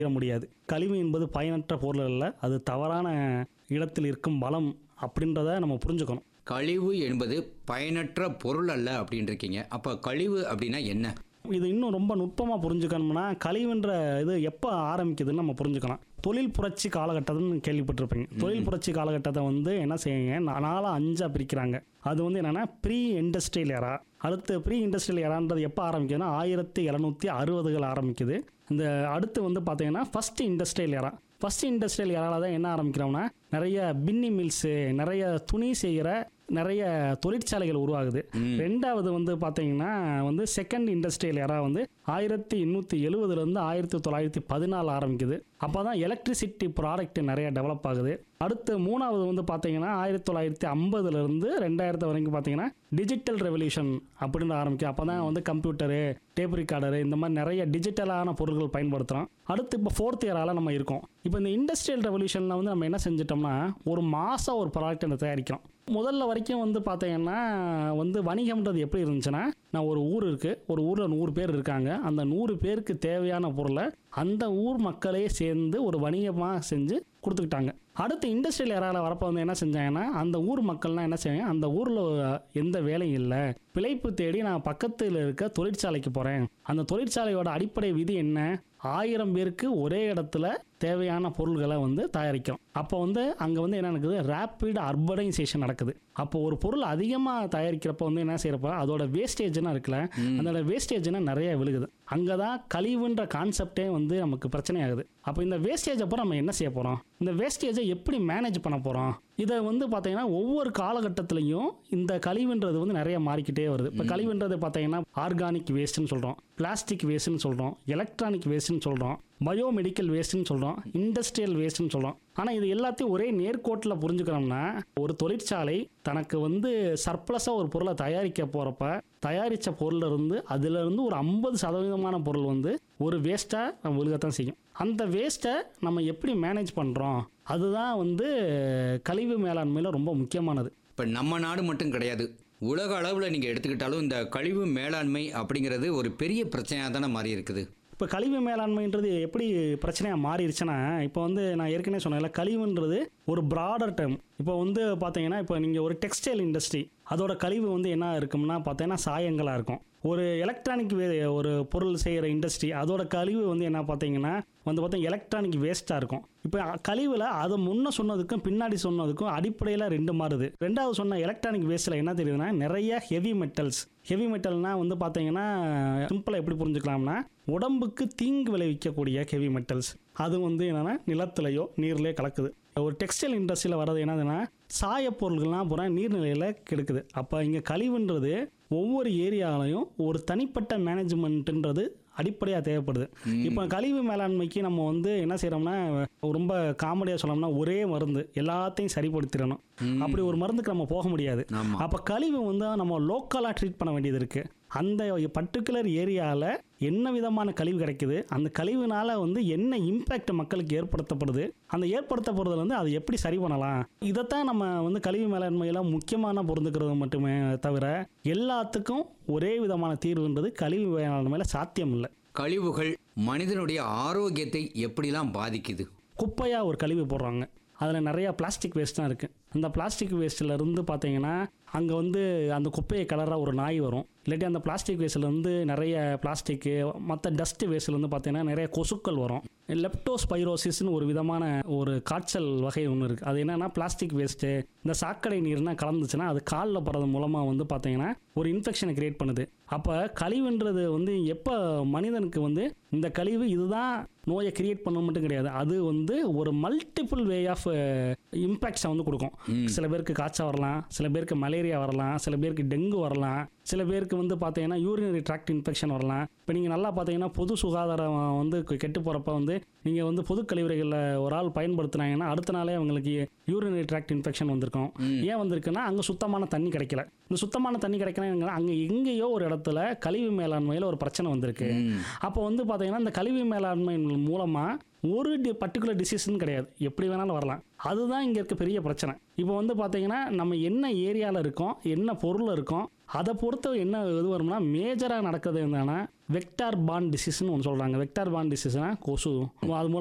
முடியாது கழிவு என்பது பயனற்ற பொருள் அல்ல அது தவறான இடத்தில் இருக்கும் வளம் அப்படின்றத நம்ம புரிஞ்சுக்கணும் கழிவு என்பது பயனற்ற பொருள் அல்ல அப்படின்னு இருக்கீங்க அப்போ கழிவு அப்படின்னா என்ன இது இன்னும் ரொம்ப நுட்பமாக புரிஞ்சுக்கணும்னா கழிவுன்ற இது எப்போ ஆரம்பிக்குதுன்னு நம்ம புரிஞ்சுக்கலாம் தொழில் புரட்சி காலகட்டம்னு கேள்விப்பட்டிருப்பீங்க தொழில் புரட்சி காலகட்டத்தை வந்து என்ன செய்யுங்க நாலாக அஞ்சாக பிரிக்கிறாங்க அது வந்து என்னென்னா ப்ரீ இண்டஸ்ட்ரியல் எரா அடுத்து ப்ரீ இண்டஸ்ட்ரியல் எரான்றது எப்போ ஆரம்பிக்குதுன்னா ஆயிரத்தி எழுநூற்றி அறுபதுகள் ஆரம்பிக்குது இந்த அடுத்து வந்து பார்த்தீங்கன்னா first industrial era first industrial எரால தான் என்ன ஆரம்பிக்கிறோம்னா நிறைய பின்னி மில்ஸு நிறைய துணி செய்கிற நிறைய தொழிற்சாலைகள் உருவாகுது ரெண்டாவது வந்து பார்த்தீங்கன்னா வந்து செகண்ட் இண்டஸ்ட்ரியல் எரா வந்து ஆயிரத்தி எண்ணூற்றி எழுபதுலேருந்து ஆயிரத்தி தொள்ளாயிரத்தி பதினாலு ஆரம்பிக்குது அப்போ தான் எலக்ட்ரிசிட்டி ப்ராடக்ட் நிறைய டெவலப் ஆகுது அடுத்து மூணாவது வந்து பார்த்தீங்கன்னா ஆயிரத்தி தொள்ளாயிரத்தி ஐம்பதுலேருந்து ரெண்டாயிரத்து வரைக்கும் பார்த்தீங்கன்னா டிஜிட்டல் ரெவல்யூஷன் அப்படின்னு ஆரம்பிக்கும் அப்போ தான் வந்து கம்ப்யூட்டரு டேப் ரிகார்டரு இந்த மாதிரி நிறைய டிஜிட்டலான பொருட்கள் பயன்படுத்துகிறோம் அடுத்து இப்போ ஃபோர்த் இயரால் நம்ம இருக்கோம் இப்போ இந்த இண்டஸ்ட்ரியல் ரெவல்யூஷனில் வந்து நம்ம என்ன செஞ்சிட்டோம்னா ஒரு மாதம் ஒரு ப்ராடக்ட்டை தயாரிக்கிறோம் முதல்ல வரைக்கும் வந்து பார்த்தீங்கன்னா வந்து வணிகம்ன்றது எப்படி இருந்துச்சுன்னா நான் ஒரு ஊர் இருக்குது ஒரு ஊரில் நூறு பேர் இருக்காங்க அந்த நூறு பேருக்கு தேவையான பொருளை அந்த ஊர் மக்களே சேர்ந்து ஒரு வணிகமாக செஞ்சு கொடுத்துக்கிட்டாங்க அடுத்து இண்டஸ்ட்ரியல் ஏரால வரப்போ வந்து என்ன செஞ்சாங்கன்னா அந்த ஊர் மக்கள்லாம் என்ன செய்வாங்க அந்த ஊரில் எந்த வேலையும் இல்லை பிழைப்பு தேடி நான் பக்கத்தில் இருக்க தொழிற்சாலைக்கு போகிறேன் அந்த தொழிற்சாலையோட அடிப்படை விதி என்ன ஆயிரம் பேருக்கு ஒரே இடத்துல தேவையான பொருள்களை வந்து தயாரிக்கிறோம் அப்போ வந்து அங்கே வந்து என்ன நடக்குது ரேப்பிட் அர்பனைசேஷன் நடக்குது அப்போ ஒரு பொருள் அதிகமாக தயாரிக்கிறப்ப வந்து என்ன செய்யறப்ப அதோட வேஸ்டேஜ்னா இருக்குல்ல அதோட வேஸ்டேஜ்னா நிறைய விழுகுது அங்கே தான் கழிவுன்ற கான்செப்டே வந்து நமக்கு பிரச்சனை ஆகுது அப்போ இந்த வேஸ்டேஜ் அப்போ நம்ம என்ன செய்ய போகிறோம் இந்த வேஸ்டேஜை எப்படி மேனேஜ் பண்ண போகிறோம் இதை வந்து பார்த்தீங்கன்னா ஒவ்வொரு காலகட்டத்திலையும் இந்த கழிவுன்றது வந்து நிறைய மாறிக்கிட்டே வருது இப்போ கழிவுன்றது பார்த்தீங்கன்னா ஆர்கானிக் வேஸ்ட்னு சொல்கிறோம் பிளாஸ்டிக் வேஸ்ட்னு சொல்கிறோம் எலக்ட்ரானிக் வேஸ்ட்னு சொல்கிறோம் பயோமெடிக்கல் வேஸ்ட்னு சொல்கிறோம் இண்டஸ்ட்ரியல் வேஸ்ட்னு சொல்கிறோம் ஆனால் இது எல்லாத்தையும் ஒரே நேர்கோட்டில் புரிஞ்சுக்கணும்னா ஒரு தொழிற்சாலை தனக்கு வந்து சர்ப்ளஸாக ஒரு பொருளை தயாரிக்க போகிறப்ப தயாரித்த பொருள்ல இருந்து அதிலிருந்து ஒரு ஐம்பது சதவீதமான பொருள் வந்து ஒரு வேஸ்ட்டாக நம்ம விழுகத்தான் செய்யும் அந்த வேஸ்ட்டை நம்ம எப்படி மேனேஜ் பண்ணுறோம் அதுதான் வந்து கழிவு மேலாண்மையில் ரொம்ப முக்கியமானது இப்போ நம்ம நாடு மட்டும் கிடையாது உலக அளவில் நீங்கள் எடுத்துக்கிட்டாலும் இந்த கழிவு மேலாண்மை அப்படிங்கிறது ஒரு பெரிய பிரச்சனையாக தானே மாறி இருக்குது இப்போ கழிவு மேலாண்மைன்றது எப்படி பிரச்சனையாக மாறிடுச்சுன்னா இப்போ வந்து நான் ஏற்கனவே சொன்னேன்ல கழிவுன்றது ஒரு ப்ராடர் டேர்ம் இப்போ வந்து பார்த்தீங்கன்னா இப்போ நீங்கள் ஒரு டெக்ஸ்டைல் இண்டஸ்ட்ரி அதோட கழிவு வந்து என்ன இருக்கும்னா பார்த்தீங்கன்னா சாயங்களாக இருக்கும் ஒரு எலக்ட்ரானிக் வே ஒரு பொருள் செய்கிற இண்டஸ்ட்ரி அதோட கழிவு வந்து என்ன பார்த்தீங்கன்னா வந்து பார்த்தா எலக்ட்ரானிக் வேஸ்ட்டாக இருக்கும் இப்போ கழிவில் அதை முன்ன சொன்னதுக்கும் பின்னாடி சொன்னதுக்கும் அடிப்படையில் ரெண்டு மாறுது ரெண்டாவது சொன்ன எலக்ட்ரானிக் வேஸ்ட்டில் என்ன தெரியுதுன்னா நிறைய ஹெவி மெட்டல்ஸ் ஹெவி மெட்டல்னா வந்து பார்த்தீங்கன்னா சிம்பிளாக எப்படி புரிஞ்சுக்கலாம்னா உடம்புக்கு தீங்கு விளைவிக்கக்கூடிய ஹெவி மெட்டல்ஸ் அது வந்து என்னென்னா நிலத்துலையோ நீர்லேயோ கலக்குது ஒரு டெக்ஸ்டைல் இண்டஸ்ட்ரியில் வர்றது என்னதுன்னா சாயப்பொருள்கள்லாம் பூரா நீர்நிலையில் கெடுக்குது அப்போ இங்கே கழிவுன்றது ஒவ்வொரு ஏரியாலையும் ஒரு தனிப்பட்ட மேனேஜ்மெண்ட்டுன்றது அடிப்படையாக தேவைப்படுது இப்போ கழிவு மேலாண்மைக்கு நம்ம வந்து என்ன செய்கிறோம்னா ரொம்ப காமெடியாக சொல்லணும்னா ஒரே மருந்து எல்லாத்தையும் சரிப்படுத்திடணும் அப்படி ஒரு மருந்துக்கு நம்ம போக முடியாது ஆமா. அப்போ கழிவு வந்து நம்ம லோக்கலாக ட்ரீட் பண்ண வேண்டியது இருக்குது அந்த பர்டிகுலர் ஏரியாவில் என்ன விதமான கழிவு கிடைக்குது அந்த கழிவுனால வந்து என்ன இம்பேக்ட் மக்களுக்கு ஏற்படுத்தப்படுது அந்த ஏற்படுத்தப்படுறதுல வந்து அதை எப்படி சரி பண்ணலாம் இதைத்தான் நம்ம வந்து கழிவு மேலாண்மையில் முக்கியமான பொருந்துக்கிறது மட்டுமே தவிர எல்லாத்துக்கும் ஒரே விதமான தீர்வுன்றது கழிவு மேலாண்மையில் சாத்தியம் இல்லை கழிவுகள் மனிதனுடைய ஆரோக்கியத்தை எப்படிலாம் பாதிக்குது குப்பையாக ஒரு கழிவு போடுறாங்க அதில் நிறையா பிளாஸ்டிக் வேஸ்ட் தான் இருக்குது அந்த பிளாஸ்டிக் வேஸ்ட்டில் இருந்து பார்த்தீங்கன்னா அங்கே வந்து அந்த குப்பையை கலராக ஒரு நாய் வரும் இல்லாட்டி அந்த பிளாஸ்டிக் வேஸ்ட்லேருந்து நிறைய பிளாஸ்டிக்கு மற்ற டஸ்ட் வேஸ்ட்லேருந்து பார்த்தீங்கன்னா நிறைய கொசுக்கள் வரும் லெப்டோஸ்பைரோசிஸ்னு ஒரு விதமான ஒரு காய்ச்சல் வகை ஒன்று இருக்குது அது என்னன்னா பிளாஸ்டிக் வேஸ்ட்டு இந்த சாக்கடை நீர்னா கலந்துச்சுன்னா அது காலில் போகிறது மூலமாக வந்து பார்த்தீங்கன்னா ஒரு இன்ஃபெக்ஷனை கிரியேட் பண்ணுது அப்போ கழிவுன்றது வந்து எப்போ மனிதனுக்கு வந்து இந்த கழிவு இதுதான் நோயை கிரியேட் பண்ண மட்டும் கிடையாது அது வந்து ஒரு மல்டிபிள் வே ஆஃப் இம்பேக்ட்ஸை வந்து கொடுக்கும் சில பேருக்கு காய்ச்சல் வரலாம் சில பேருக்கு மலேரியா வரலாம் சில பேருக்கு டெங்கு வரலாம் சில பேருக்கு வந்து பார்த்தீங்கன்னா யூரினரி ட்ராக்ட் இன்ஃபெக்ஷன் வரலாம் இப்போ நீங்கள் நல்லா பார்த்தீங்கன்னா பொது சுகாதாரம் வந்து கெட்டு போகிறப்ப வந்து நீங்கள் வந்து பொது கழிவறைகளில் ஒரு ஆள் பயன்படுத்துனாங்கன்னா அடுத்த நாளே அவங்களுக்கு யூரினரி ட்ராக்ட் இன்ஃபெக்ஷன் வந்திருக்கும் ஏன் வந்திருக்குன்னா அங்கே சுத்தமான தண்ணி கிடைக்கல இந்த சுத்தமான தண்ணி கிடைக்கலன்னா அங்கே எங்கேயோ ஒரு இடத்துல கழிவு மேலாண்மையில் ஒரு பிரச்சனை வந்திருக்கு அப்போ வந்து பார்த்தீங்கன்னா இந்த கழிவு மேலாண்மை மூலமாக ஒரு டி பர்டிகுலர் டிசீஸ்னு கிடையாது எப்படி வேணாலும் வரலாம் அதுதான் இங்கே இருக்க பெரிய பிரச்சனை இப்போ வந்து பார்த்தீங்கன்னா நம்ம என்ன ஏரியாவில் இருக்கோம் என்ன பொருள் இருக்கோம் அதை பொறுத்த என்ன இது வரும்னா மேஜராக நடக்கிறது என்னன்னா வெக்டார் பான் டிசீஸ்னு ஒன்று சொல்கிறாங்க வெக்டார் பான் டிசீஸ்னா கொசு அது மூலம்